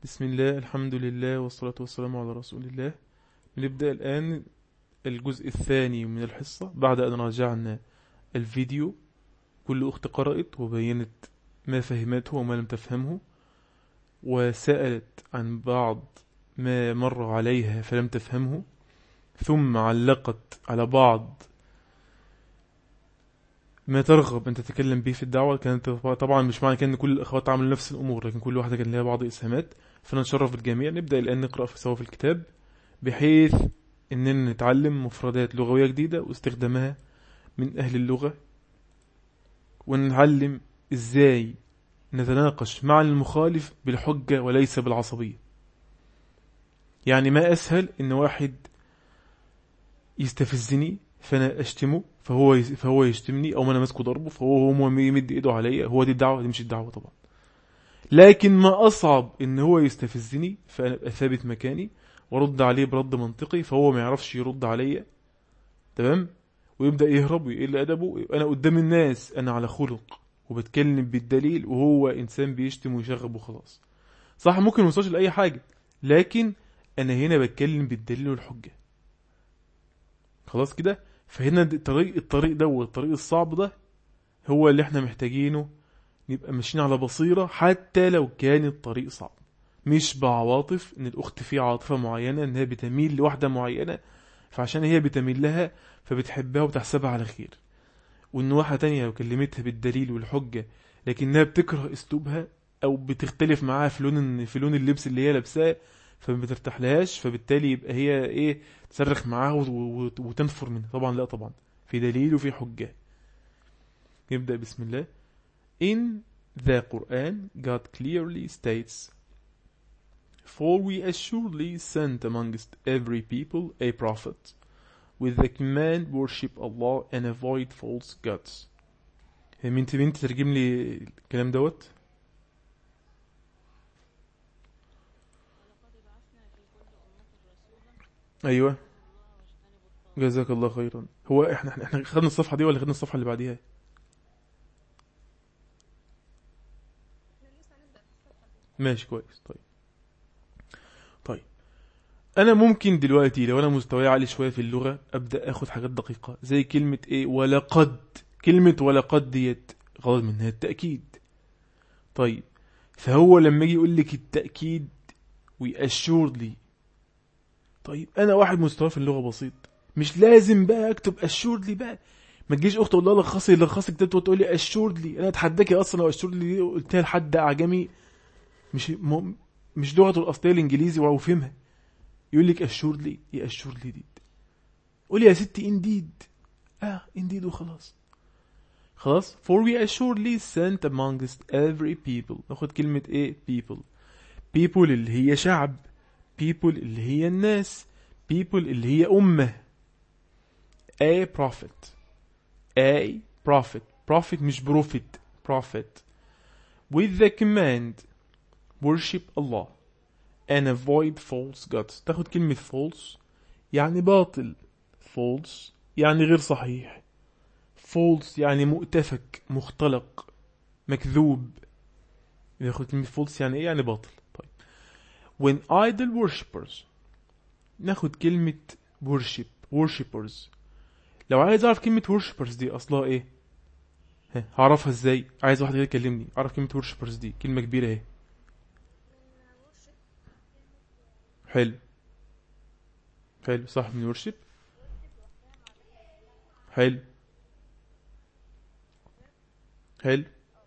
بسم الله الحمد لله والصلاة والسلام على رسول الله نبدأ الآن الجزء الثاني من الحصة بعد أن راجعنا الفيديو كل أخت قرأت وبينت ما فهمته وما لم تفهمه وسألت عن بعض ما مر عليها فلم تفهمه ثم علقت على بعض ما ترغب أن تتكلم به في الدعوة كانت طبعا مش معنى كان إن كل الأخوات عملوا نفس الأمور لكن كل واحدة كان لها بعض إسهامات فنتشرف بالجميع نبدأ الآن نقرأ في سوا في الكتاب بحيث إننا نتعلم مفردات لغوية جديدة واستخدامها من أهل اللغة ونتعلم إزاي نتناقش مع المخالف بالحجة وليس بالعصبية يعني ما أسهل إن واحد يستفزني فأنا أشتمه فهو فهو يشتمني أو ما أنا ماسكه ضربه فهو هو يمد إيده عليا هو دي الدعوة دي مش الدعوة طبعا لكن ما أصعب إن هو يستفزني فأنا أبقى ثابت مكاني وارد عليه برد منطقي فهو ما يعرفش يرد عليا تمام ويبدأ يهرب ويقل أدبه يبقى أنا قدام الناس أنا على خلق وبتكلم بالدليل وهو إنسان بيشتم ويشغب وخلاص صح ممكن ما يوصلش لأي حاجة لكن أنا هنا بتكلم بالدليل والحجة خلاص كده فهنا الطريق الطريق ده والطريق الصعب ده هو اللي احنا محتاجينه نبقى ماشيين على بصيرة حتى لو كان الطريق صعب مش بعواطف ان الاخت في عاطفة معينة انها بتميل لواحدة معينة فعشان هي بتميل لها فبتحبها وتحسبها على خير وان واحدة تانية لو كلمتها بالدليل والحجة لكنها بتكره اسلوبها او بتختلف معاها في لون في لون اللبس اللي هي لابساه فما بترتاحلهاش فبالتالي يبقى هي ايه تصرخ معاها وتنفر منها طبعا لا طبعا في دليل وفي حجة يبدأ بسم الله In the Quran, God clearly states, For we assuredly sent amongst every people a prophet, with the command worship Allah and avoid false gods. مين مين تترجم لي الكلام دوت؟ ايوه جزاك الله خيرا هو احنا احنا احنا خدنا الصفحه دي ولا خدنا الصفحه اللي بعديها ماشي كويس طيب طيب انا ممكن دلوقتي لو انا مستواي عالي شويه في اللغه ابدا اخد حاجات دقيقه زي كلمه ايه ولقد كلمه ولقد ديت غلط منها التاكيد طيب فهو لما يجي يقول لك التاكيد ويأشورلي طيب انا واحد مستوى في اللغه بسيط مش لازم بقى اكتب اشورلي بقى ما تجيش اخت تقول لها لخصي لخصي كتبت وتقول لي اشورلي انا اتحداكي اصلا لو اشورلي دي قلتها لحد اعجمي مش م... مش لغته الاصليه الانجليزي وفهمها يقول لك اشورلي ايه اشورلي دي قولي يا ستي انديد اه انديد وخلاص خلاص for we assuredly sent amongst every people ناخد كلمة ايه people people اللي هي شعب people اللي هي الناس people اللي هي أمة a prophet a prophet prophet مش prophet prophet with the command worship Allah and avoid false gods تاخد كلمة false يعني باطل false يعني غير صحيح false يعني مؤتفك مختلق مكذوب ياخد كلمة false يعني ايه يعني باطل طيب when idol worshippers ناخد كلمة worship worshippers لو عايز اعرف كلمة worshippers دي اصلها ايه ها هعرفها ازاي عايز واحد غير يكلمني اعرف كلمة worshippers دي كلمة كبيرة اهي حلو حلو صح من worship حلو حلو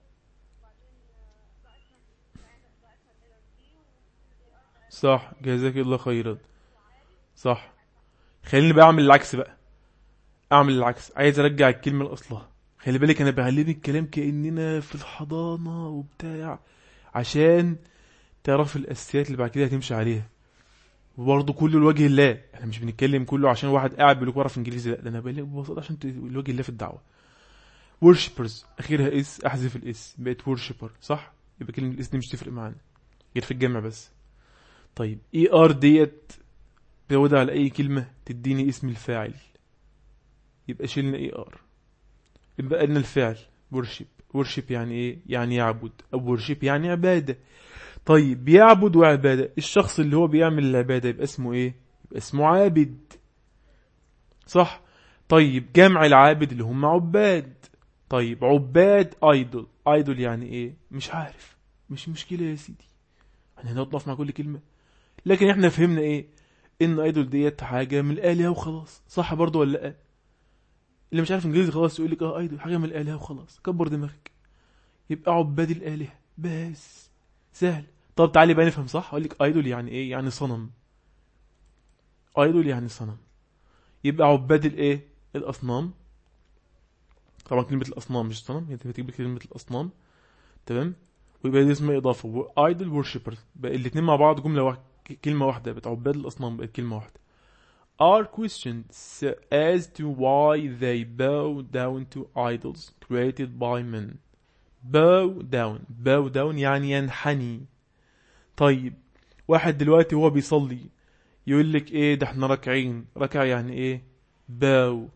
صح جزاك الله خيرا صح خليني بقى اعمل العكس بقى اعمل العكس عايز ارجع الكلمه لاصلها خلي بالك انا بعلم الكلام كاننا في الحضانه وبتاع عشان تعرف الاساسيات اللي بعد كده هتمشي عليها وبرضه كله لوجه الله احنا مش بنتكلم كله عشان واحد قاعد بيقول بعرف انجليزي لا ده انا بقول ببساطه عشان لوجه الله في الدعوه worshippers اخرها اس احذف الاس بقت worshipper صح يبقى كلمه الاس دي مش تفرق معانا غير في الجمع بس طيب اي ار ديت بزودها على اي كلمه تديني اسم الفاعل يبقى شلنا اي ار يبقى لنا الفعل worship worship يعني ايه يعني يعبد او worship يعني عباده طيب بيعبد وعبادة الشخص اللي هو بيعمل العبادة يبقى اسمه ايه يبقى اسمه عابد صح طيب جمع العابد اللي هم عباد طيب عباد ايدول ايدول يعني ايه مش عارف مش مشكلة يا سيدي احنا هنضف مع كل كلمة لكن احنا فهمنا ايه ان ايدول ديت حاجة من الالهة وخلاص صح برضو ولا لا اللي مش عارف انجليزي خلاص يقول لك اه ايدول حاجة من الالهة وخلاص كبر دماغك يبقى عباد الالهة بس سهل طب تعالي بقى نفهم صح اقول لك ايدول يعني ايه يعني صنم ايدول يعني صنم يبقى عباد الايه الاصنام طبعا كلمة الاصنام مش صنم انت بتكتب كلمة الاصنام تمام ويبقى دي اسمها اضافة ايدل worshipers بقى الاتنين مع بعض جملة واحدة كلمة واحدة بقت عباد الاصنام بقت كلمة واحدة are questioned as to why they bow down to idols created by men bow down bow down يعني ينحني طيب واحد دلوقتي وهو بيصلي يقول لك ايه ده احنا راكعين ركع يعني ايه باو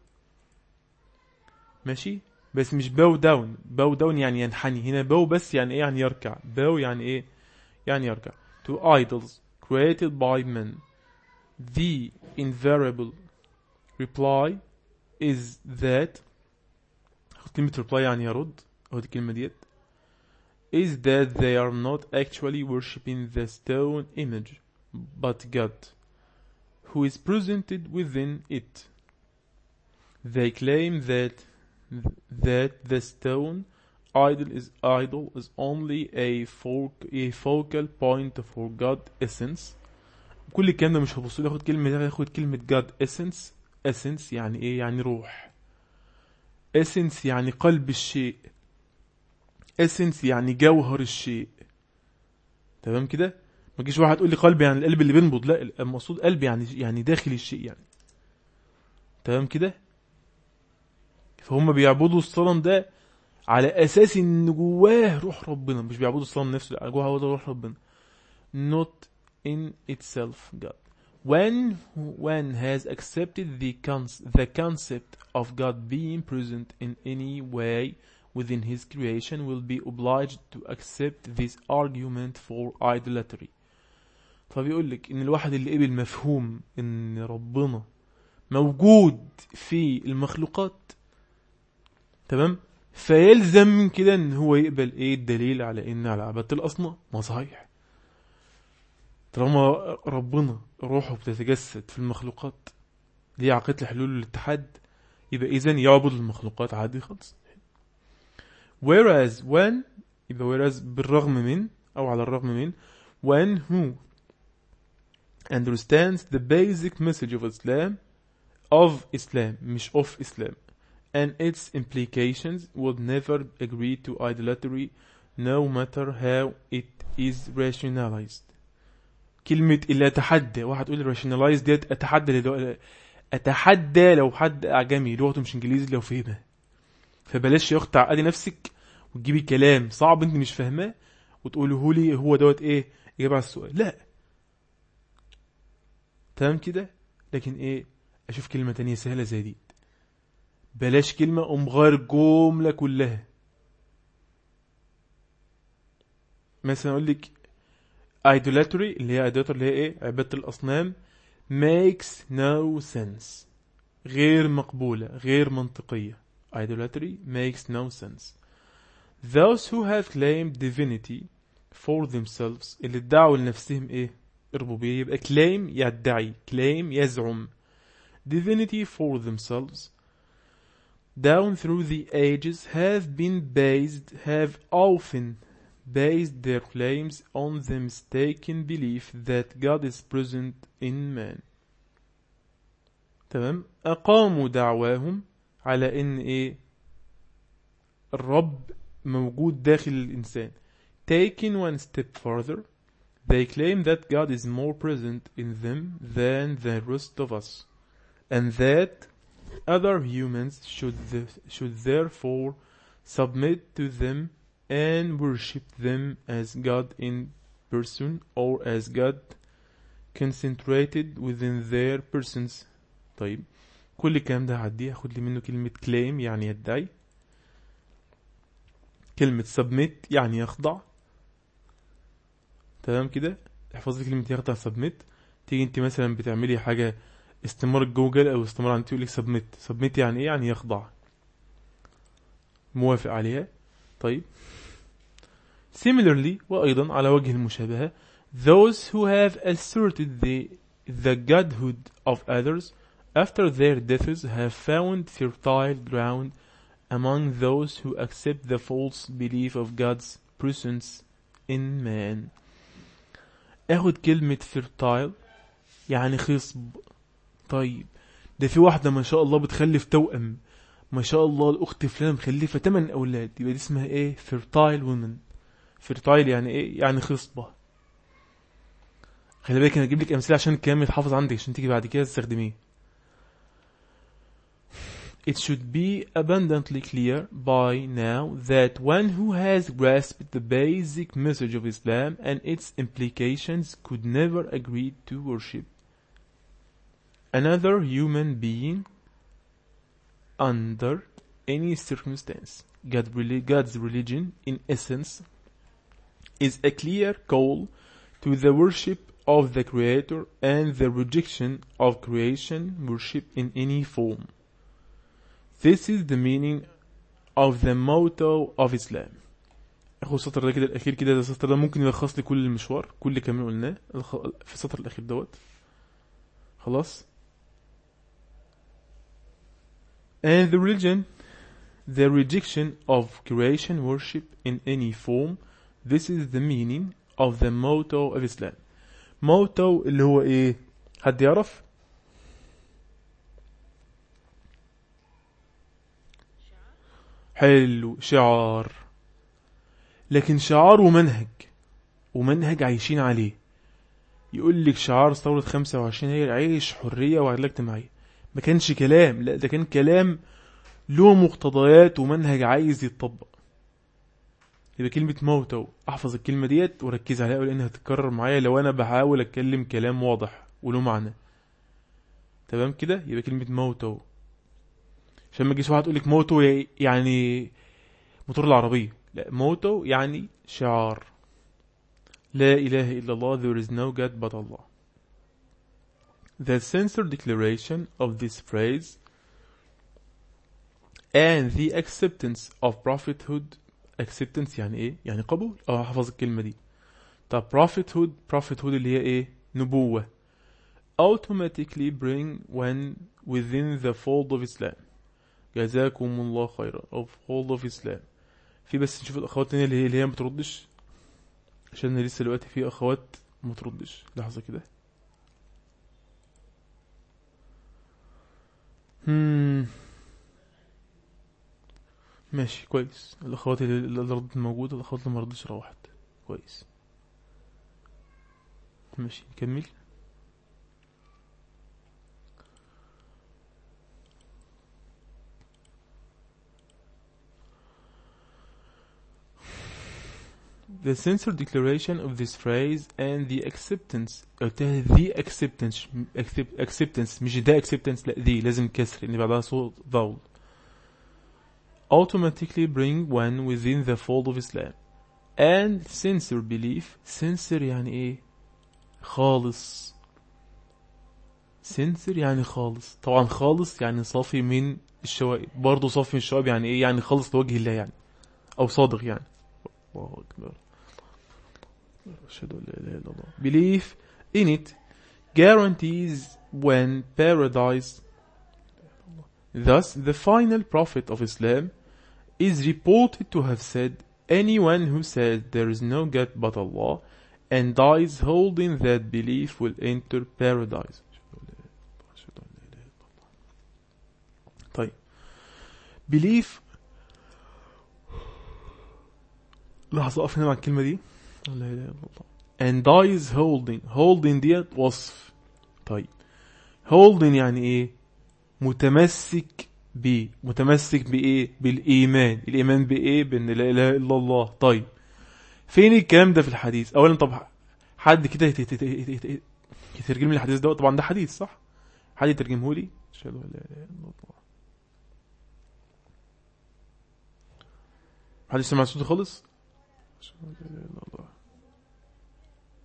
ماشي بس مش باو داون باو داون يعني ينحني هنا باو بس يعني ايه يعني يركع باو يعني ايه يعني يركع to idols created by men the invariable reply is that كلمة reply يعني يرد هو دي الكلمة ديت is that they are not actually worshipping the stone image but God who is presented within it they claim that that the stone idol is idol is only a, fo a focal point for God essence كل الكلام ده مش هبص ياخد كلمة ياخد كلمة God essence essence يعني ايه يعني روح essence يعني قلب الشيء essence يعني جوهر الشيء تمام كده ما تجيش واحد تقول لي قلب يعني القلب اللي بينبض لا المقصود قلب يعني يعني داخل الشيء يعني تمام كده فهم بيعبدوا الصنم ده على اساس ان جواه روح ربنا مش بيعبدوا الصنم نفسه لا جواه روح ربنا not in itself God when one has accepted the cons the concept of God being present in any way within his creation will be obliged to accept this argument for idolatry فبيقول لك ان الواحد اللي قبل مفهوم ان ربنا موجود في المخلوقات تمام فيلزم من كده ان هو يقبل ايه الدليل على ان على عبادة الاصنام ما صحيح طالما ربنا روحه بتتجسد في المخلوقات دي عقيدة الحلول والاتحاد يبقى اذا يعبد المخلوقات عادي خالص whereas when يبقى whereas بالرغم من او على الرغم من when who understands the basic message of Islam of Islam مش of Islam and its implications would never agree to idolatry no matter how it is rationalized كلمة اللي أتحدى واحد يقول rationalized ديت أتحدى لو أتحدى لو حد أعجمي لغته مش إنجليزي لو فهمها فبلاش يا أخت تعقدي نفسك وتجيبي كلام صعب أنت مش فاهماه وتقوله لي هو دوت إيه إجابة على السؤال لا تمام كده لكن إيه أشوف كلمة تانية سهلة زي دي بلاش كلمة أم غير جملة كلها مثلا أقول لك idolatry اللي هي idolatry اللي هي إيه عبادة الأصنام makes no sense غير مقبولة غير منطقية idolatry makes no sense those who have claimed divinity for themselves اللي ادعوا لنفسهم ايه الربوبية يبقى claim يدعي claim يزعم divinity for themselves down through the ages have been based have often based their claims on the mistaken belief that God is present in man تمام أقاموا دعواهم على إن إيه الرب موجود داخل الإنسان taking one step further they claim that God is more present in them than the rest of us and that other humans should, th should therefore submit to them and worship them as God in person or as God concentrated within their persons طيب كل الكلام ده هعديه هاخد لي منه كلمة claim يعني يدعي كلمة submit يعني يخضع تمام كده احفظي كلمة يخضع سبميت تيجي انت مثلا بتعملي حاجة استمارة جوجل او استمارة عن تقول لك سبميت سبميت يعني ايه يعني يخضع موافق عليها طيب similarly وأيضا على وجه المشابهة those who have asserted the, the godhood of others after their deaths have found fertile ground among those who accept the false belief of God's presence in man اخد كلمة fertile يعني خصب طيب ده في واحدة ما شاء الله بتخلف توأم ما شاء الله الأخت فلانة مخلفة 8 أولاد يبقى دي اسمها إيه fertile woman fertile يعني إيه يعني خصبة خلي بالك أنا أجيب لك أمثلة عشان الكلام يتحافظ عندك عشان تيجي بعد كده تستخدميه It should be abundantly clear by now that one who has grasped the basic message of Islam and its implications could never agree to worship another human being under any circumstance. God, God's religion, in essence, is a clear call to the worship of the Creator and the rejection of creation worship in any form. This is the meaning of the motto of Islam. اخو السطر ده كده الاخير كده ده السطر ده ممكن يلخص لي كل المشوار كل كلام قلناه في السطر الاخير دوت خلاص and the religion the rejection of creation worship in any form this is the meaning of the motto of Islam motto اللي هو ايه حد يعرف حلو شعار لكن شعار ومنهج ومنهج عايشين عليه يقول لك شعار ثورة 25 هي عيش حرية وعدالة اجتماعية ما كانش كلام لا ده كان كلام له مقتضيات ومنهج عايز يتطبق يبقى كلمة موتو احفظ الكلمة ديت وركز عليها لانها هتتكرر معايا لو انا بحاول اتكلم كلام واضح وله معنى تمام كده يبقى كلمة موتو عشان ما يجيش واحد يقول لك موتو يعني موتور العربية لا موتو يعني شعار لا إله إلا الله there is no God but Allah the censor declaration of this phrase and the acceptance of prophethood acceptance يعني ايه يعني قبول اه حفظ الكلمة دي طب prophethood prophethood اللي هي ايه نبوة automatically bring one within the fold of Islam جزاكم الله خيرا of fold of Islam في بس نشوف الاخوات التانية اللي هي اللي هي ما بتردش عشان لسه دلوقتي في اخوات ما تردش لحظة كده هم ماشي كويس الاخوات اللي ردت موجودة الاخوات اللي ما ردتش روحت كويس ماشي نكمل the censor declaration of this phrase and the acceptance قلتها the acceptance acceptance مش the acceptance لا the لازم كسر اللي بعدها صوت vowel automatically bring one within the fold of Islam and censor belief censor يعني ايه خالص censor يعني خالص طبعا خالص يعني صافي من الشوائب برضه صافي من الشوائب يعني ايه يعني خالص لوجه الله يعني او صادق يعني الله أكبر أشهد أن لا إله إلا الله belief in it guarantees when paradise thus the final prophet of Islam is reported to have said anyone who says there is no God but Allah and dies holding that belief will enter paradise طيب belief لحظة أقف هنا مع الكلمة دي لا إله إلا الله and dies holding holding ديت وصف طيب holding يعني إيه متمسك بيه متمسك بإيه بالإيمان الإيمان بإيه بأن لا إله إلا الله طيب فين الكلام ده في الحديث أولا طب حد كده يترجم لي الحديث ده طبعا ده حديث صح حد يترجمه لي أشهد أن لا إله إلا الله حد سمع صوتي خالص أشهد أن لا إله إلا الله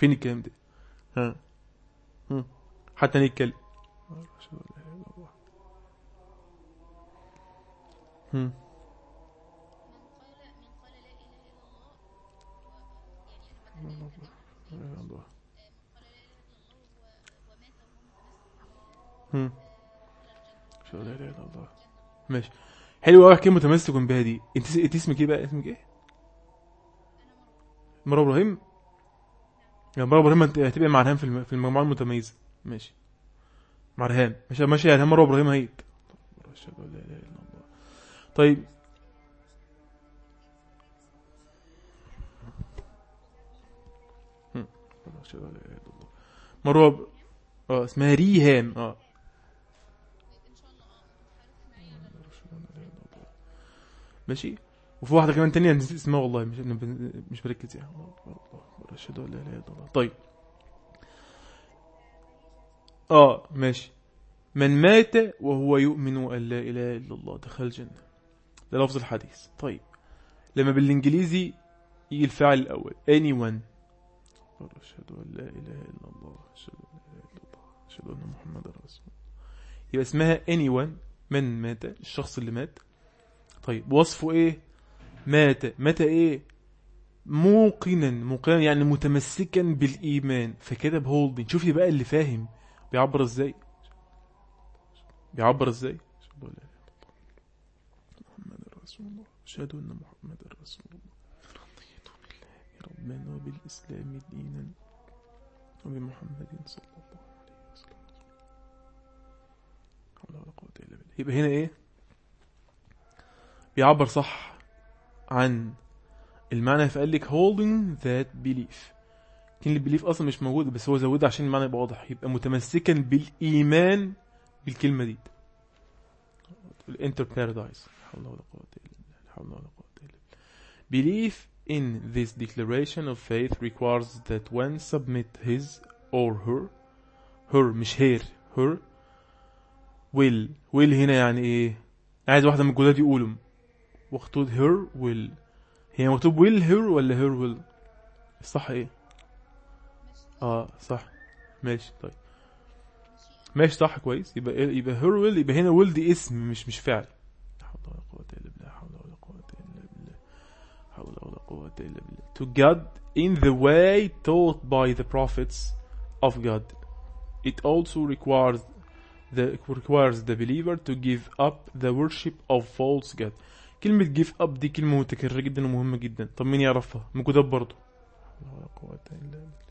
فين الكلام ده ها هم. حتى نتكلم هم. هم. لا اله الا الله ماشي حلو قوي كلمه متمسك بها دي انت انت اسمك ايه بقى اسمك ايه مرة ابراهيم يا مرة ابراهيم انت هتبقى مع رهام في الم- في المجموعه المتميزه ماشي مع رهام ماشي ماشي يا رهام مرة ابراهيم هيت أشهد أن لا إله إلا الله. طيب هم. أشهد أن لا إله إلا الله. مرة ب- اه اسمها ريهام اه ماشي وفي واحدة كمان تانية نسيت اسمها والله مش مش بركز يعني الله أكبر أشهد أن لا إله إلا الله طيب اه ماشي من مات وهو يؤمن أن لا إله إلا الله دخل الجنة ده لفظ الحديث طيب لما بالإنجليزي يجي الفاعل الأول anyone أشهد أن لا إله إلا الله أشهد أن لا إله إلا الله أشهد أن محمد رسول الله يبقى اسمها anyone من مات الشخص اللي مات طيب وصفه ايه مات مات ايه موقنا موقنا يعني متمسكا بالايمان فكده هولدنج شوفي بقى اللي فاهم بيعبر ازاي بيعبر ازاي أشهد أن لا إله إلا الله محمد رسول الله أشهد أن محمد رسول الله رضيت بالله ربنا وبالإسلام دينا وبمحمد صلى الله عليه وسلم حول ولا قوة إلا بالله يبقى هنا إيه بيعبر صح عن المعنى فقال لك holding that belief كلمة belief أصلا مش موجودة بس هو زودها عشان المعنى يبقى واضح يبقى متمسكا بالإيمان بالكلمة دي الانتر بارادايس حول ولا قوة إلا بالله لا حول ولا قوة إلا بالله belief in this declaration of faith requires that one submit his or her her مش her her will will هنا يعني ايه عايز واحدة من الجداد يقولوا واخطوط her will هي مكتوب will her ولا her will الصح ايه اه صح ماشي طيب ماشي صح كويس يبقى إيه؟ يبقى her will يبقى هنا will دي اسم مش مش فعل لا حول ولا قوة إلا بالله حول ولا قوة إلا بالله حول ولا قوة إلا بالله to God in the way taught by the prophets of God it also requires the requires the believer to give up the worship of false God كلمة give up دي كلمة متكررة جدا ومهمة جدا طب مين يعرفها موجودة برضه لا حول ولا قوة إلا بالله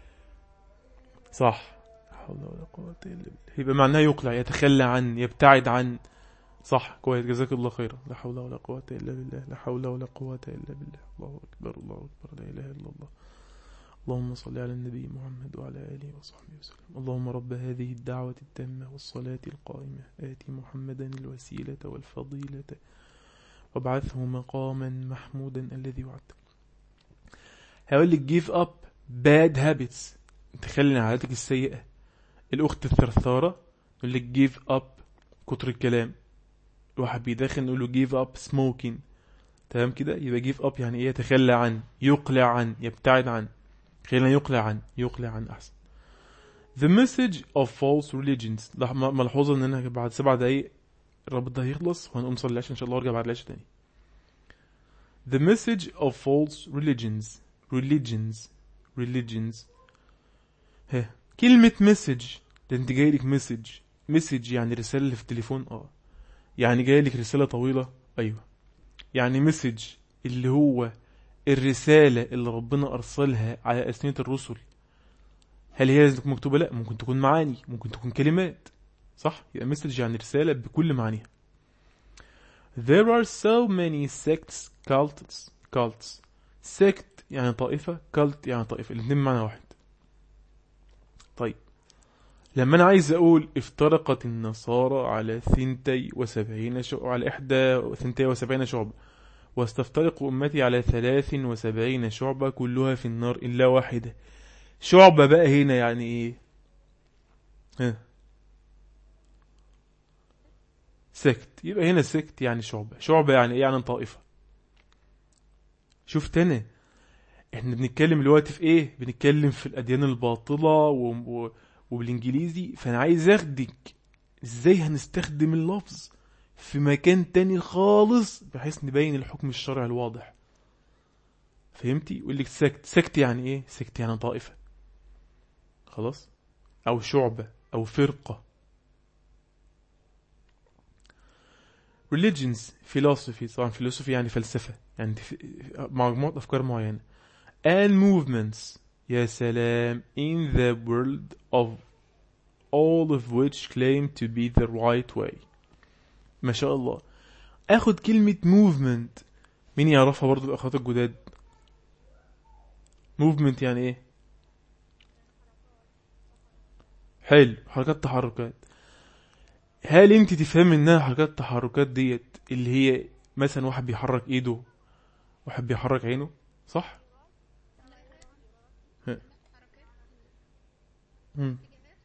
صح لا حول ولا قوة إلا بالله يبقى معناها يقلع يتخلى عن يبتعد عن صح كويس جزاك الله خيرا لا حول ولا قوة إلا بالله لا حول ولا قوة إلا بالله الله أكبر الله أكبر لا إله إلا الله اللهم صل على النبي محمد وعلى آله وصحبه وسلم اللهم رب هذه الدعوة التامة والصلاة القائمة آتي محمدا الوسيلة والفضيلة وابعثه مقاما محمودا الذي وعدته هقول لك give up bad habits تخلي عن عاداتك السيئة الأخت الثرثارة يقول لك give up كتر الكلام الواحد بيدخن نقول له give up smoking تمام كده يبقى give up يعني ايه يتخلى عن يقلع عن يبتعد عن خلينا يقلع عن يقلع عن أحسن The message of false religions ده م- ملحوظة ان انا بعد سبع دقايق الرابط ده هيخلص وهنقوم نصلي العشاء ان شاء الله وارجع بعد العشاء تاني The message of false religions religions religions ها كلمة مسج ده انت جاي لك مسج مسج يعني رسالة اللي في التليفون اه يعني جاي لك رسالة طويلة ايوه يعني مسج اللي هو الرسالة اللي ربنا أرسلها على ألسنة الرسل هل هي لازم تكون مكتوبة؟ لا ممكن تكون معاني ممكن تكون كلمات صح؟ يبقى مسج يعني رسالة بكل معانيها There are so many sects cults cults sect يعني طائفة cult يعني طائفة الاتنين معنى واحد طيب لما أنا عايز أقول افترقت النصارى على ثنتي وسبعين شعب على إحدى ثنتي وسبعين شعبة واستفترق أمتي على ثلاث وسبعين شعبة كلها في النار إلا واحدة شعبة بقى هنا يعني إيه ها سكت يبقى هنا سكت يعني شعبة شعبة يعني إيه يعني طائفة شفت أنا احنا بنتكلم دلوقتي في ايه بنتكلم في الاديان الباطله و... و... وبالانجليزي فانا عايز اخدك ازاي هنستخدم اللفظ في مكان تاني خالص بحيث نبين الحكم الشرعي الواضح فهمتي يقول لك سكت سكت يعني ايه سكت يعني طائفه خلاص او شعبه او فرقه religions philosophy طبعا philosophy يعني فلسفة يعني مجموعة أفكار معينة and movements يا سلام in the world of all of which claim to be the right way ما شاء الله اخد كلمة movement مين يعرفها برضو الأخوات الجداد movement يعني ايه حلو حركات تحركات هل انت تفهم انها حركات تحركات ديت اللي هي مثلا واحد بيحرك ايده واحد بيحرك عينه صح ها. مم.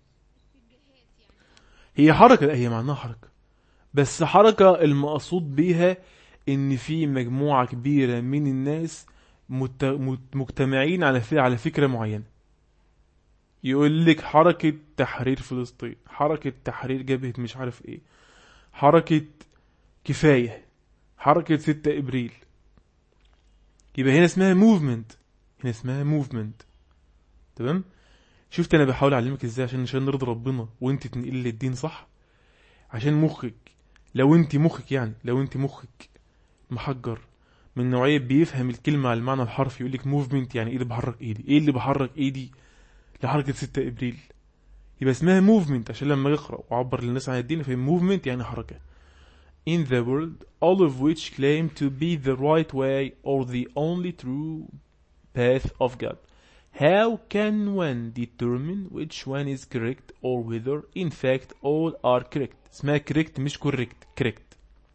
هي حركة لا هي معناها حركة بس حركة المقصود بيها ان في مجموعة كبيرة من الناس مت- مت- مجتمعين على ف- على فكرة معينة يقول لك حركة تحرير فلسطين حركة تحرير جبهة مش عارف ايه حركة كفاية حركة ستة ابريل يبقى هنا اسمها موفمنت هنا اسمها موفمنت تمام شفت انا بحاول اعلمك ازاي عشان عشان نرضي ربنا وانت تنقل لي الدين صح عشان مخك لو انت مخك يعني لو انت مخك محجر من نوعية بيفهم الكلمة على المعنى الحرفي يقول لك موفمنت يعني ايه اللي بحرك ايدي ايه اللي بحرك ايدي لحركة 6 ابريل يبقى اسمها موفمنت عشان لما يقرأ وعبر للناس عن الدين فهم موفمنت يعني حركة in the world all of which claim to be the right way or the only true path of God how can one determine which one is correct or whether in fact all are correct اسمها correct مش correct correct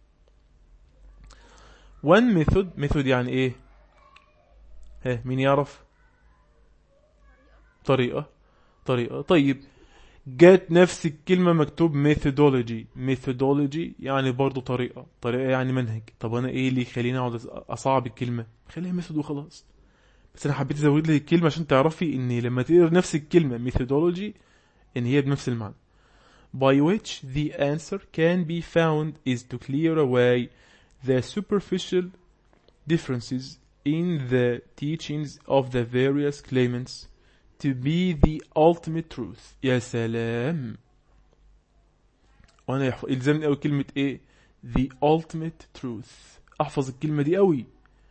one method method يعني ايه ها مين يعرف طريقة طريقة طيب جات نفس الكلمة مكتوب methodology methodology يعني برضو طريقة طريقة يعني منهج طب انا ايه اللي يخليني اقعد أص- اصعب الكلمة خليها ميثود وخلاص بس انا حبيت ازود لك الكلمة عشان تعرفي ان لما تقرا نفس الكلمة methodology ان هي بنفس المعنى by which the answer can be found is to clear away the superficial differences in the teachings of the various claimants to be the ultimate truth يا سلام وانا يحف... يلزمني قوي كلمة ايه the ultimate truth احفظ الكلمة دي قوي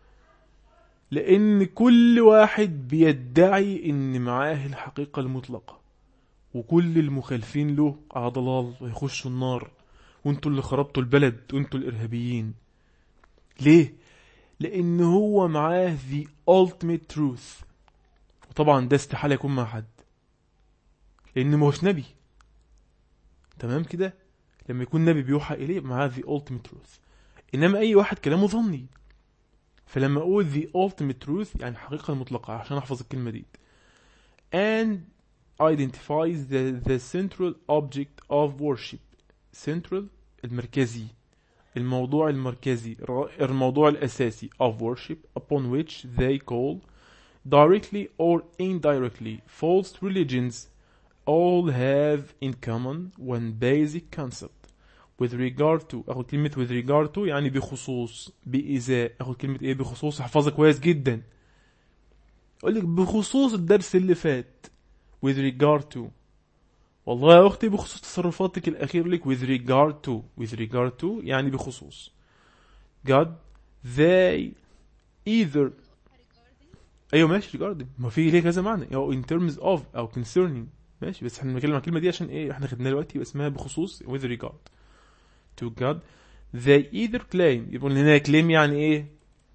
لان كل واحد بيدعي ان معاه الحقيقة المطلقة وكل المخالفين له على ضلال ويخشوا النار وانتوا اللي خربتوا البلد وانتوا الارهابيين ليه لان هو معاه the ultimate truth وطبعا ده استحالة يكون مع حد لأن ما هوش نبي تمام كده لما يكون نبي بيوحى إليه معاه the ultimate truth إنما أي واحد كلامه ظني فلما أقول the ultimate truth يعني الحقيقة المطلقة عشان أحفظ الكلمة دي and identifies the, the central object of worship central المركزي الموضوع المركزي الموضوع الأساسي of worship upon which they call directly or indirectly, false religions all have in common one basic concept with regard to اخد كلمة with regard to يعني بخصوص بإزاء اخد كلمة ايه بخصوص احفظها كويس جدا اقول لك بخصوص الدرس اللي فات with regard to والله يا اختي بخصوص تصرفاتك الاخير لك with regard to with regard to يعني بخصوص God they either ايوه ماشي regarding ما في ليه كذا معنى او in terms of او concerning ماشي بس احنا بنتكلم عن الكلمه دي عشان ايه احنا خدناها دلوقتي يبقى اسمها بخصوص with regard to God they either claim يبقى هنا claim يعني ايه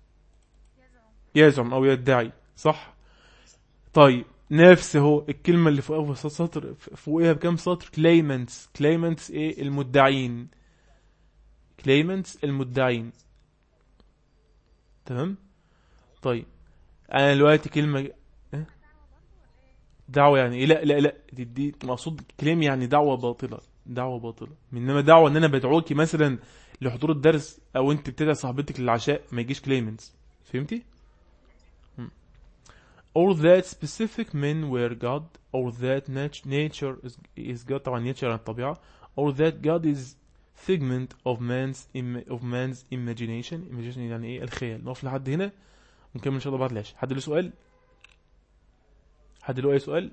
يزعم او يدعي صح طيب نفس هو الكلمه اللي فوقها في سطر فوقها بكام سطر claimants claimants ايه المدعين claimants المدعين تمام طيب انا دلوقتي كلمه إيه؟ دعوه يعني ايه لا لا لا دي, دي مقصود كلام يعني دعوه باطله دعوه باطله انما دعوه ان انا بدعوكي مثلا لحضور الدرس او انت بتدعي صاحبتك للعشاء ما يجيش كليمنتس فهمتي مم. or that specific men were God or that nat- nature is, is God طبعا nature عن الطبيعة or that God is figment of man's Im of man's imagination imagination يعني ايه الخيال نقف لحد هنا ونكمل ان شاء الله بعد العشاء حد له سؤال حد له اي سؤال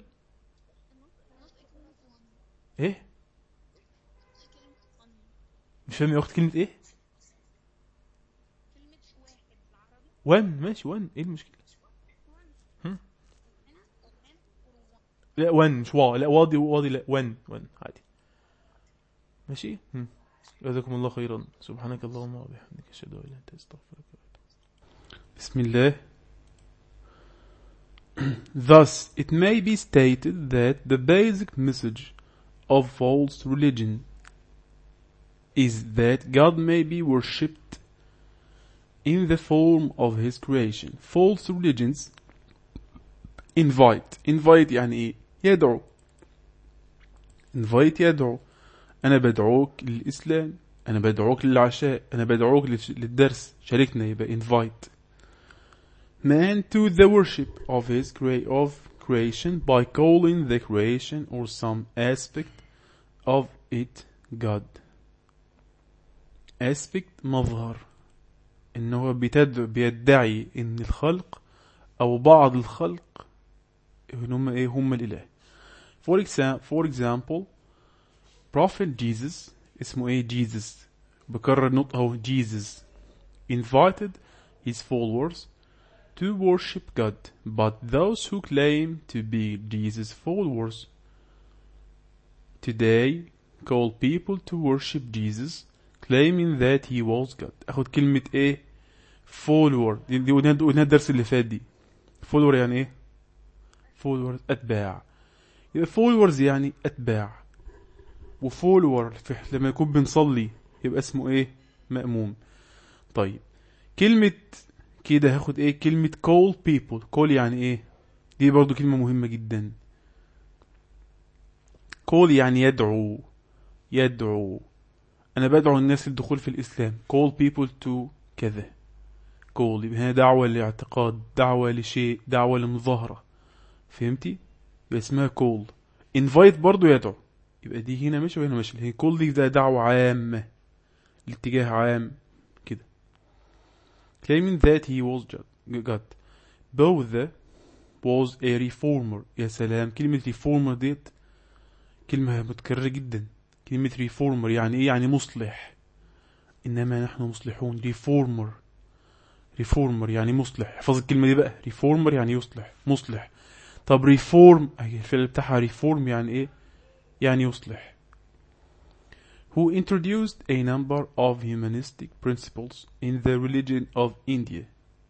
ايه مش فاهم يا اخت كلمة ايه وان ماشي وان ايه المشكلة هم؟ لا وان مش وا لا واضي واضي لا وان وان عادي ماشي هم. جزاكم الله خيرا سبحانك اللهم وبحمدك اشهد ان لا اله الا انت استغفرك بسم الله Thus, it may be stated that the basic message of false religion is that God may be worshipped in the form of his creation. False religions invite invite يعني ايه يدعو invite يدعو انا بدعوك للاسلام انا بدعوك للعشاء انا بدعوك للش- للدرس شاركنا يبقى invite man to the worship of his crea- of creation by calling the creation or some aspect of it God aspect مظهر ان هو بيتد- بيدعي ان الخلق او بعض الخلق ان هم ايه هم الاله for example for example prophet Jesus اسمه ايه Jesus بكرر نطقه Jesus invited his followers to worship God but those who claim to be Jesus followers today call people to worship Jesus claiming that he was God اخد كلمة ايه follower دي, دي قلناها قلناها الدرس اللي فات دي follower يعني ايه followers اتباع يبقى followers يعني اتباع وفولور في لما يكون بنصلي يبقى اسمه ايه مأموم طيب كلمة كده هاخد ايه كلمة call people call يعني ايه دي برضو كلمة مهمة جدا call يعني يدعو يدعو انا بدعو الناس للدخول في الاسلام call people to كذا call يبقى هنا دعوة لاعتقاد دعوة لشيء دعوة لمظاهرة فهمتي يبقى اسمها call invite برضو يدعو يبقى دي هنا ماشي وهنا ماشي هي call دي ده دعوة عامة الاتجاه عام كده claiming that he was ju- God Botha was a reformer يا سلام كلمة reformer ديت كلمة متكررة جدا كلمة reformer يعني ايه يعني مصلح انما نحن مصلحون reformer reformer يعني مصلح احفظ الكلمة دي بقى reformer يعني يصلح مصلح طب reform اهي الفعل بتاعها reform يعني ايه يعني يصلح who introduced a number of humanistic principles in the religion of India.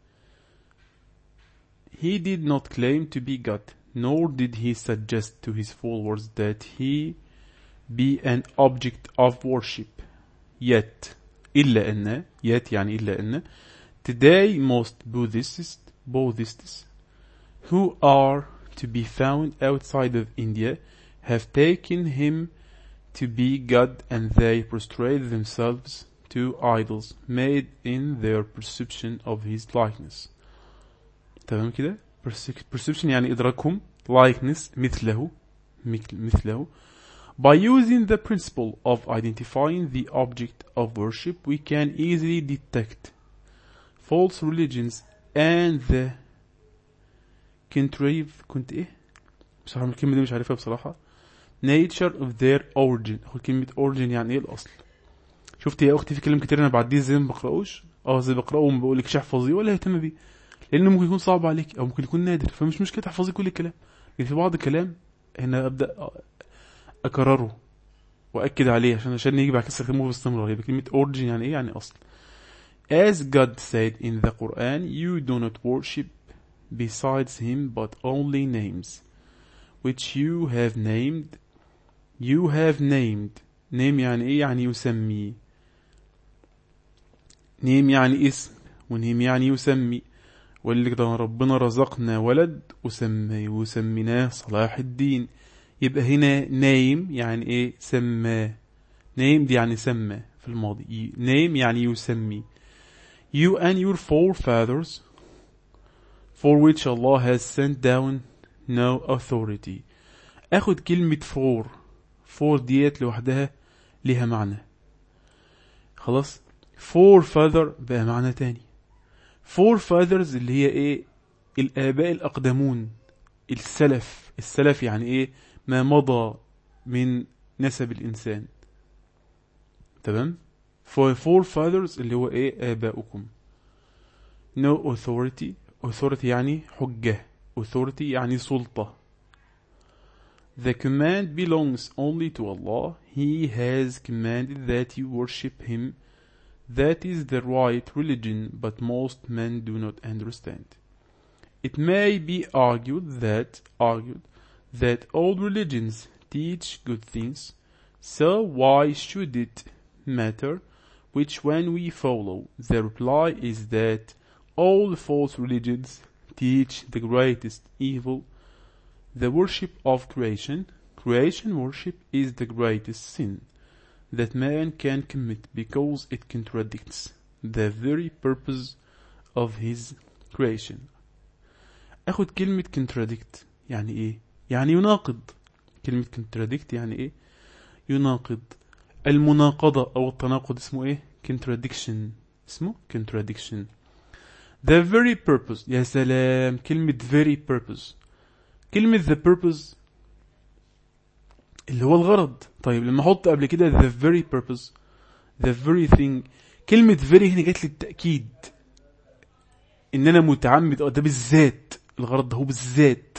He did not claim to be God, nor did he suggest to his followers that he be an object of worship. Yet, إلا أن, yet يعني إلا أن, today most Buddhists, Buddhists who are to be found outside of India have taken him to be God and they prostrate themselves to idols made in their perception of his likeness. تمام كده؟ Perce- perception يعني إدراكهم likeness مثله مثل- مثله By using the principle of identifying the object of worship, we can easily detect false religions and the contrive كنت ايه؟ بصراحة الكلمة دي مش عارفها بصراحة nature of their origin خد كلمة origin يعني ايه الأصل شفت يا أختي في كلام كتير أنا بعديه ازاي ما بقرأوش اه ازاي بقرأه وما بقولكش احفظيه ولا اهتم بيه لأنه ممكن يكون صعب عليك أو ممكن يكون نادر فمش مشكلة تحفظي كل الكلام لكن في بعض الكلام هنا أبدأ أكرره وأكد عليه عشان عشان يجي بعد كده استخدمه باستمرار يبقى كلمة origin يعني ايه يعني أصل As God said in the Quran, you do not worship besides him but only names which you have named you have named name يعني ايه يعني يسمي name يعني اسم ونيم يعني يسمي واللي كده ربنا رزقنا ولد وسمي وسميناه صلاح الدين يبقى هنا نايم يعني ايه سماه نايم دي يعني سمى في الماضي نايم يعني يسمي you and your forefathers for which Allah has sent down no authority اخد كلمة for for ديت لوحدها ليها معنى خلاص for father بقى معنى تاني for fathers اللي هي ايه الآباء الأقدمون السلف السلف يعني ايه ما مضى من نسب الإنسان تمام for forefathers اللي هو ايه آباؤكم no authority authority يعني حجة authority يعني سلطة The command belongs only to Allah. He has commanded that you worship Him. That is the right religion, but most men do not understand. It may be argued that argued that all religions teach good things, so why should it matter which one we follow? The reply is that all false religions teach the greatest evil, the worship of creation. Creation worship is the greatest sin that man can commit because it contradicts the very purpose of his creation. اخد كلمة contradict يعني ايه يعني يناقض كلمة contradict يعني ايه يناقض المناقضة او التناقض اسمه ايه contradiction اسمه contradiction the very purpose يا سلام كلمة very purpose كلمة the purpose اللي هو الغرض طيب لما احط قبل كده the very purpose the very thing كلمة very هنا جت للتأكيد ان انا متعمد اه ده بالذات الغرض ده هو بالذات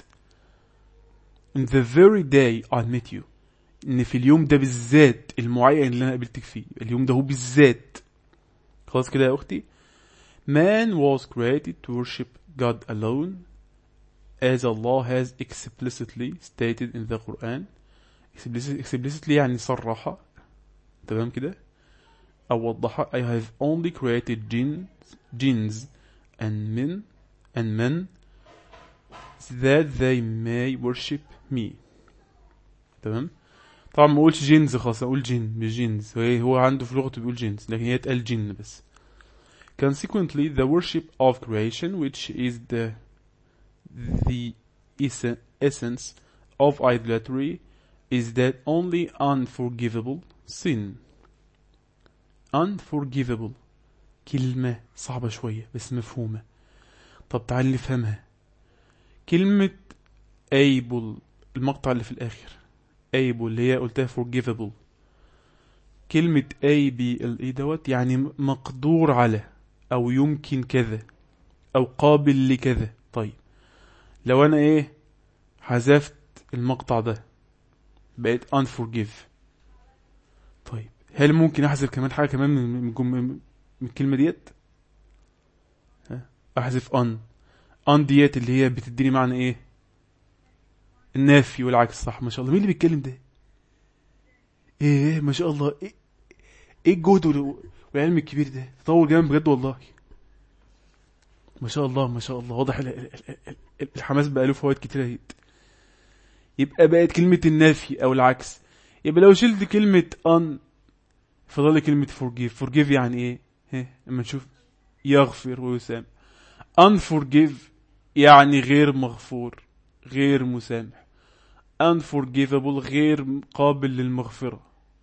in the very day I met you ان في اليوم ده بالذات المعين اللي انا قابلتك فيه اليوم ده هو بالذات خلاص كده يا اختي man was created to worship God alone as Allah has explicitly stated in the Quran explicitly يعني صرح تمام كده أو وضح I have only created jinns, jinns and men and men that they may worship me تمام طبعا ما اقولش جينز خلاص اقول جن مش جينز هو هو عنده في لغته بيقول جينز لكن هي اتقال جن بس consequently the worship of creation which is the the essence of idolatry is that only unforgivable sin unforgivable كلمة صعبة شوية بس مفهومة طب تعال نفهمها كلمة able المقطع اللي في الآخر able اللي هي قلتها forgivable كلمة A B ال E دوت يعني مقدور على أو يمكن كذا أو قابل لكذا طيب لو أنا إيه حذفت المقطع ده بقيت unforgive طيب هل ممكن أحذف كمان حاجة كمان من من, من, من الكلمة ديت أحذف on on ديت اللي هي بتديني معنى إيه النافي والعكس صح ما شاء الله مين اللي بيتكلم ده ايه ما شاء الله ايه ايه الجهد والعلم الكبير ده تطور جامد بجد والله ما شاء الله ما شاء الله واضح الحماس بقى له فوائد كتير اهيت يبقى بقت كلمة النافي او العكس يبقى لو شلت كلمة ان فضل كلمة forgive forgive يعني ايه ها اما نشوف يغفر ويسامح unforgive يعني غير مغفور غير مسامح unforgivable غير قابل للمغفرة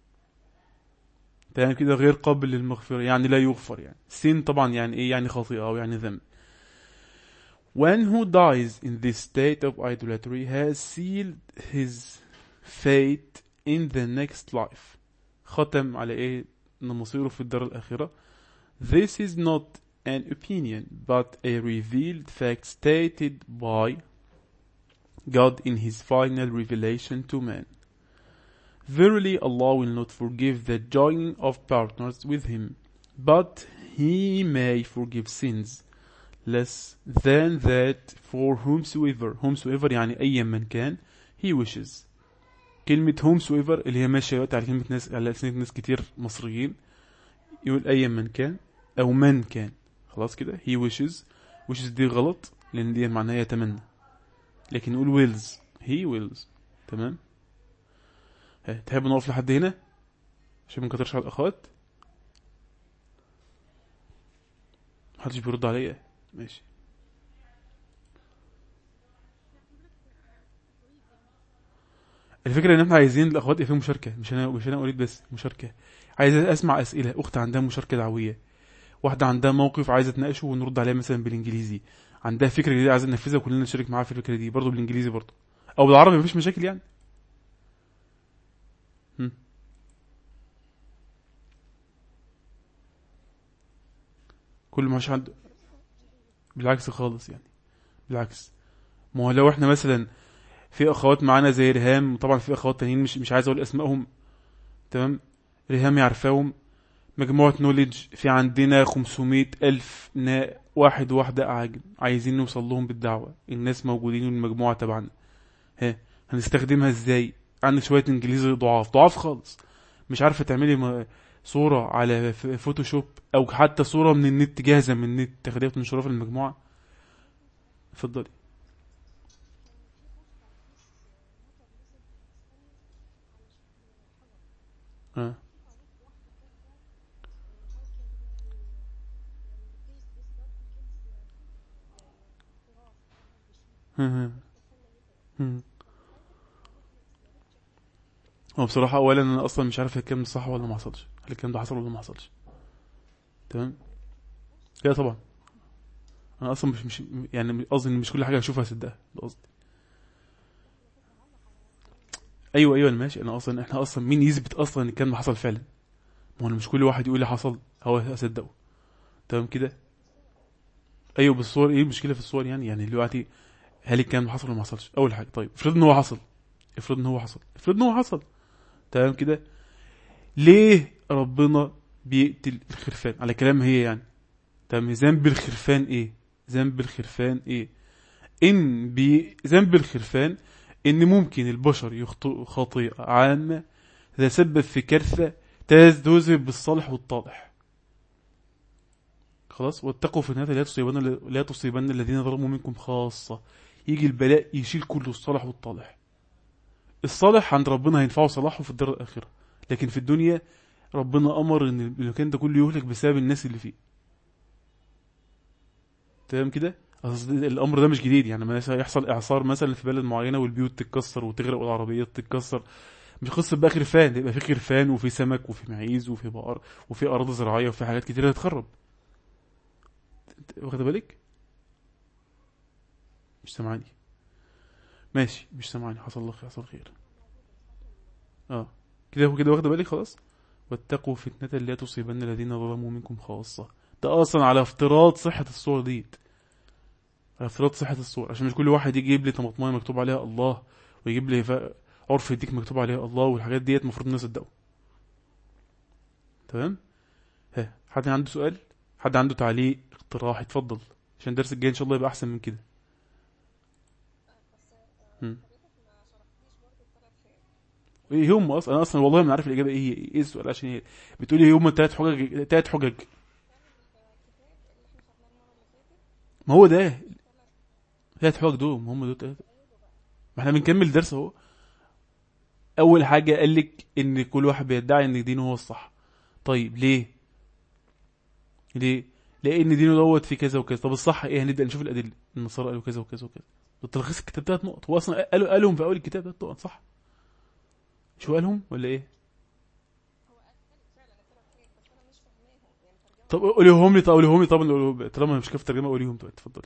تمام كده غير قابل للمغفرة يعني لا يغفر يعني sin طبعا يعني ايه يعني خطيئة او يعني ذنب One who dies in this state of idolatry has sealed his fate in the next life ختم على ايه ان مصيره في الدار الآخرة This is not an opinion but a revealed fact stated by God in his final revelation to man. Verily Allah will not forgive the joining of partners with him, but he may forgive sins less than that for whomsoever whomsoever يعني أي من كان he wishes كلمة whomsoever اللي هي ماشية دلوقتي على كلمة ناس على ألسنة ناس كتير مصريين يقول أي من كان أو من كان خلاص كده he wishes wishes دي غلط لأن دي معناها يتمنى لكن نقول wills he wills تمام تحب نقف لحد هنا عشان ما نكترش على الاخوات محدش بيرد عليا ماشي الفكره ان احنا عايزين الاخوات يبقى فيهم مشاركه مش انا مش انا اريد بس مشاركه عايز اسمع اسئله اخت عندها مشاركه دعويه واحده عندها موقف عايزه تناقشه ونرد عليها مثلا بالانجليزي عندها فكره جديده عايزه تنفذها وكلنا نشارك معاها في الفكره دي برضه بالانجليزي برضه او بالعربي مفيش مشاكل يعني هم. كل ما عنده بالعكس خالص يعني بالعكس ما هو لو احنا مثلا في اخوات معانا زي ريهام طبعا في اخوات تانيين مش مش عايز اقول اسمائهم تمام ريهام يعرفاهم مجموعة نوليدج في عندنا 500 ألف نا واحد واحدة أعاجم عايزين نوصل لهم بالدعوة الناس موجودين والمجموعة تبعنا ها هنستخدمها ازاي عندك شوية انجليزي ضعاف ضعاف خالص مش عارفة تعملي م- صورة على ف- فوتوشوب او حتى صورة من النت جاهزة من النت تاخديها وتنشرها في المجموعة اتفضلي اه هم. هم. هو بصراحة أولا أنا أصلا مش عارف الكلام ده صح ولا ما حصلش هل الكلام ده حصل ولا ما حصلش تمام لا طبعا أنا أصلا مش مش يعني قصدي إن مش كل حاجة هشوفها هصدقها ده قصدي أيوه أيوه أنا ماشي أنا أصلا إحنا أصلا مين يثبت أصلا إن الكلام ده حصل فعلا ما هو أنا مش كل واحد يقول لي حصل هو هصدقه تمام كده أيوه بالصور إيه المشكلة في الصور يعني يعني دلوقتي هل الكلام ده حصل ولا ما حصلش أول حاجة طيب افرض إن هو حصل افرض إن هو حصل افرض إن هو حصل تمام كده ليه ربنا بيقتل الخرفان على كلام هي يعني تمام ذنب الخرفان ايه ذنب الخرفان ايه ان بي ذنب الخرفان ان ممكن البشر يخطئوا خطيئة عامة تسبب في كارثة تذهب بالصالح والطالح خلاص واتقوا فتنة لا تصيبن لا تصيبن الذين ظلموا منكم خاصة يجي البلاء يشيل كله الصالح والطالح الصالح عند ربنا هينفعه صلاحه في الدار الآخرة لكن في الدنيا ربنا أمر إن المكان ده كله يهلك بسبب الناس اللي فيه تمام كده أصل الأمر ده مش جديد يعني مثلا يحصل إعصار مثلا في بلد معينة والبيوت تتكسر وتغرق والعربيات تتكسر مش قصة بقى خرفان يبقى في خرفان وفي سمك وفي معيز وفي بقر وفي أراضي زراعية وفي حاجات كتير هتتخرب واخد بالك مش سامعني ماشي مش سامعني حصل لك حصل خير اه كده كده واخد بالك خلاص واتقوا فتنة لا تصيبن الذين ظلموا منكم خاصة ده اصلا على افتراض صحة الصور ديت على افتراض صحة الصور عشان مش كل واحد يجي يجيب لي طماطمايه مكتوب عليها الله ويجيب لي ف- عرف يديك مكتوب عليها الله والحاجات ديت المفروض الناس تصدقوا تمام ها حد عنده سؤال حد عنده تعليق اقتراح اتفضل عشان الدرس الجاي ان شاء الله يبقى احسن من كده مم. ايه هم اصلا انا اصلا والله ما عارف الاجابه ايه هي ايه السؤال عشان ايه بتقولي ايه هم الثلاث حجج ثلاث حجج ما هو ده ثلاث حجج دول ما هم دول تلاتة. ما احنا بنكمل الدرس اهو اول حاجه قال لك ان كل واحد بيدعي ان دينه هو الصح طيب ليه ليه لان دينه دوت في كذا وكذا طب الصح ايه هنبدا نشوف الادله النصارى قالوا كذا وكذا وكذا التلخيص الكتاب ثلاث نقط هو اصلا قالوا قالهم في اول الكتاب ثلاث نقط صح شو قالهم ولا ايه طب قوليهم لي طب قوليهم لي طب قوليهم- طالما مش كيف ترجمه قوليهم طب اتفضلي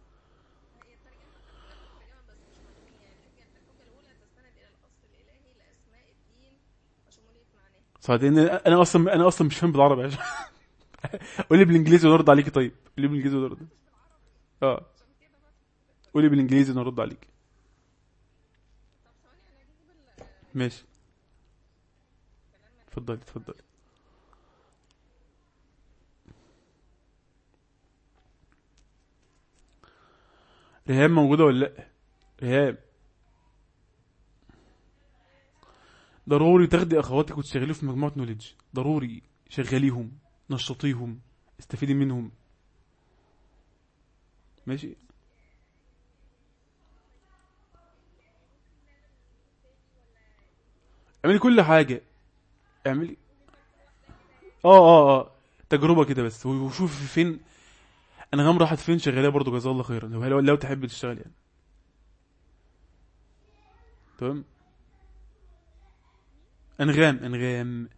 صحيح انا اصلا انا اصلا مش فاهم بالعربي عشان قولي بالانجليزي ونرد عليكي طيب قولي بالانجليزي ونرد اه قولي بالانجليزي ونرد عليكي ماشي اتفضلي اتفضلي ريهام موجودة ولا لأ؟ ريهام ضروري تاخدي أخواتك وتشغليهم في مجموعة نوليدج ضروري شغليهم نشطيهم استفيدي منهم ماشي اعملي كل حاجة اعملي اه اه اه تجربة كده بس وشوفي فين انغام راحت فين شغالة برضو جزاها الله خيرا لو لو, لو تحب تشتغل يعني تمام انغام انغام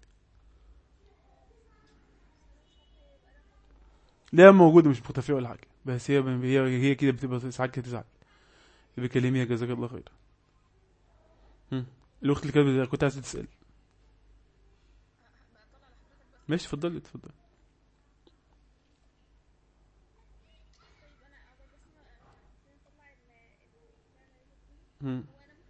لا موجودة مش مختفية ولا حاجة بس هي هي هي كده بتبقى ساعات كده تزعل بكلميها جزاك الله خير هم. الاخت اللي كانت كنت عايز تسال ماشي اتفضلي اتفضلي هم.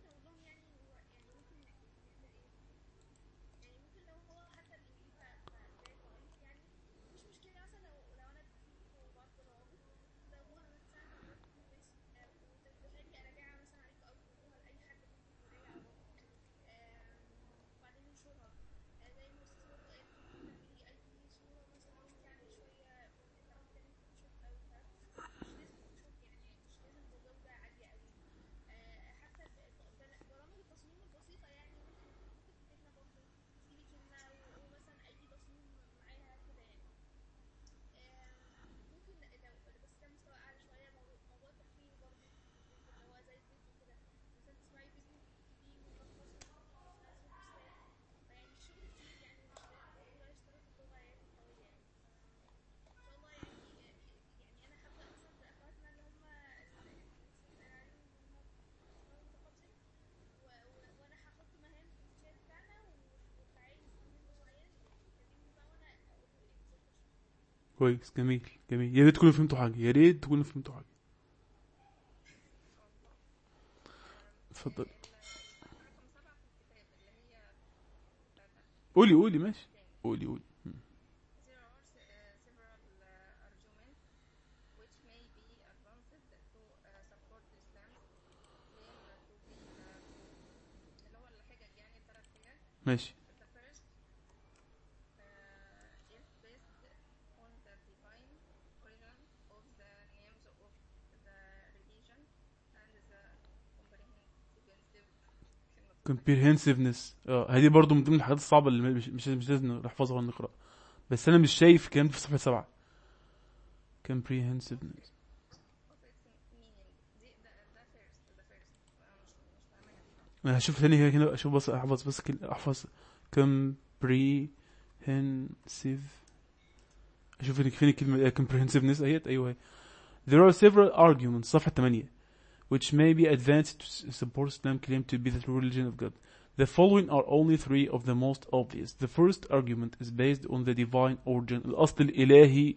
كويس جميل جميل يا ريت تكونوا فهمتوا حاجة يا ريت تكونوا فهمتوا حاجة اتفضل قولي قولي ماشي قولي قولي م. There are uh, several uh, arguments which may be advanced to uh, support Islam claim to be uh, اللي هو الحجج يعني الثلاث حجج. ماشي The first uh, is based on the divine origin of the names of the religion and the comprehensive comprehensiveness اه هذه برضو من ضمن الحاجات الصعبة اللي مش مش, مش لازم نحفظها ولا نقرأ بس أنا مش شايف الكلام ده في صفحة سبعة comprehensiveness of its meaning. دي ده ده first ده first أنا مش مش فاهمة دي. أنا هشوف ثاني هنا أشوف بس أحفظ بس كل أحفظ comprehensive أشوف فين فين الكلمة آه، comprehensiveness أهيت أيوه There are several arguments صفحة 8 which may be advanced to s- support Islam claim to be the true religion of God. The following are only three of the most obvious. The first argument is based on the divine origin الأصل الإلهي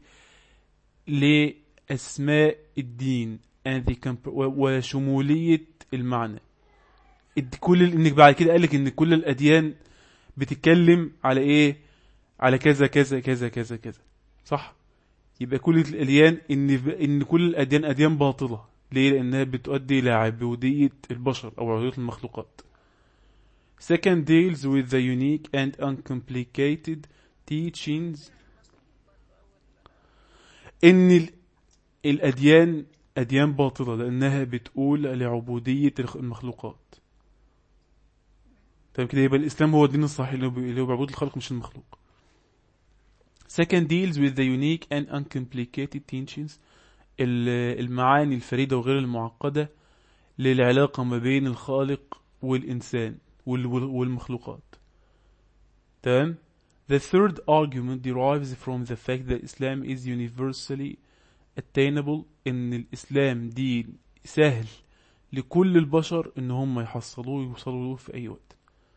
لأسماء الدين and the comp- و- وشمولية المعنى الد- كل ال- انك بعد كده قالك ان كل الاديان بتتكلم على ايه على كذا كذا كذا كذا كذا صح يبقى كل الاديان ان ب- ان كل الاديان اديان باطله ليه لانها بتؤدي الى عبوديه البشر او عبوديه المخلوقات second deals with the unique and uncomplicated teachings ان ال- الاديان اديان باطله لانها بتقول لعبوديه الخ- المخلوقات تمام كده يبقى الاسلام هو الدين الصحيح اللي هو بي- اللي هو بيعبد الخلق مش المخلوق second deals with the unique and uncomplicated teachings ال- المعاني الفريدة وغير المعقدة للعلاقة ما بين الخالق والإنسان وال- وال- والمخلوقات تمام The third argument derives from the fact that Islam is universally attainable إن الإسلام دين سهل لكل البشر إن هم يحصلوه ويوصلوا له في أي وقت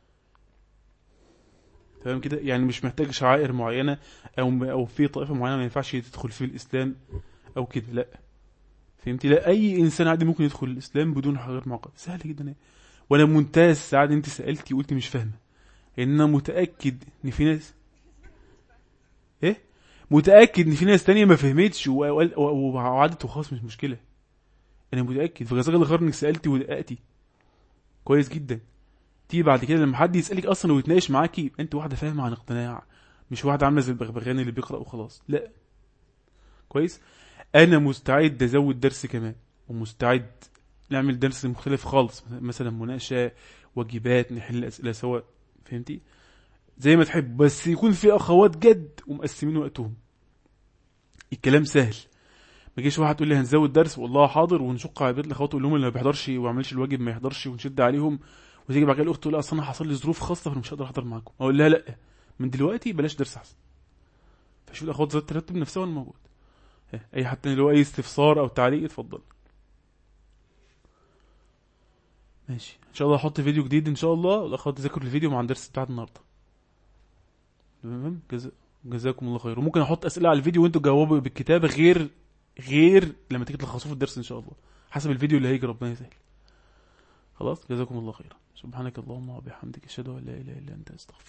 تمام كده يعني مش محتاج شعائر معينة أو أو في طائفة معينة ما ينفعش تدخل في الإسلام أو كده لا فهمتي لا أي إنسان عادي ممكن يدخل الإسلام بدون حاجات معقدة سهل جدا وأنا منتهى السعادة أنت سألتي وقلتي مش فاهمة لأن أنا متأكد إن في ناس إيه متأكد إن في ناس تانية ما فهمتش و- و- و- وعدت وخلاص مش مشكلة أنا متأكد فجزاك الله خير إنك سألتي ودققتي كويس جدا تيجي بعد كده لما حد يسألك أصلا ويتناقش معاكي يبقى أنت واحدة فاهمة عن اقتناع مش واحدة عاملة زي البغبغان اللي بيقرأ وخلاص لا كويس أنا مستعد أزود درس كمان ومستعد نعمل درس مختلف خالص مثلا مناقشة واجبات نحل أسئلة سوا فهمتي زي ما تحب بس يكون في أخوات جد ومقسمين وقتهم الكلام سهل ما يجيش واحد تقول لي هنزود درس والله حاضر ونشق على بيت الاخوات تقول لهم اللي ما بيحضرش وما يعملش الواجب ما يحضرش ونشد عليهم وتيجي بعد كده الاخت تقول اصل انا حصل لي ظروف خاصه فانا مش هقدر احضر معاكم اقول لها لا من دلوقتي بلاش درس احسن فشوف الاخوات ذات ترتب نفسها وانا موجود إيه، اي حد تاني اللي هو اي استفسار او تعليق اتفضل ماشي ان شاء الله احط فيديو جديد ان شاء الله والاخوات تذاكروا الفيديو مع الدرس بتاع النهارده تمام جزا... جزاكم الله خير وممكن احط اسئله على الفيديو وانتوا تجاوبوا بالكتابه غير غير لما تيجي تلخصوه في الدرس ان شاء الله حسب الفيديو اللي هيجي ربنا يسهل خلاص جزاكم الله خيرا سبحانك اللهم وبحمدك اشهد ان لا اله الا انت استغفرك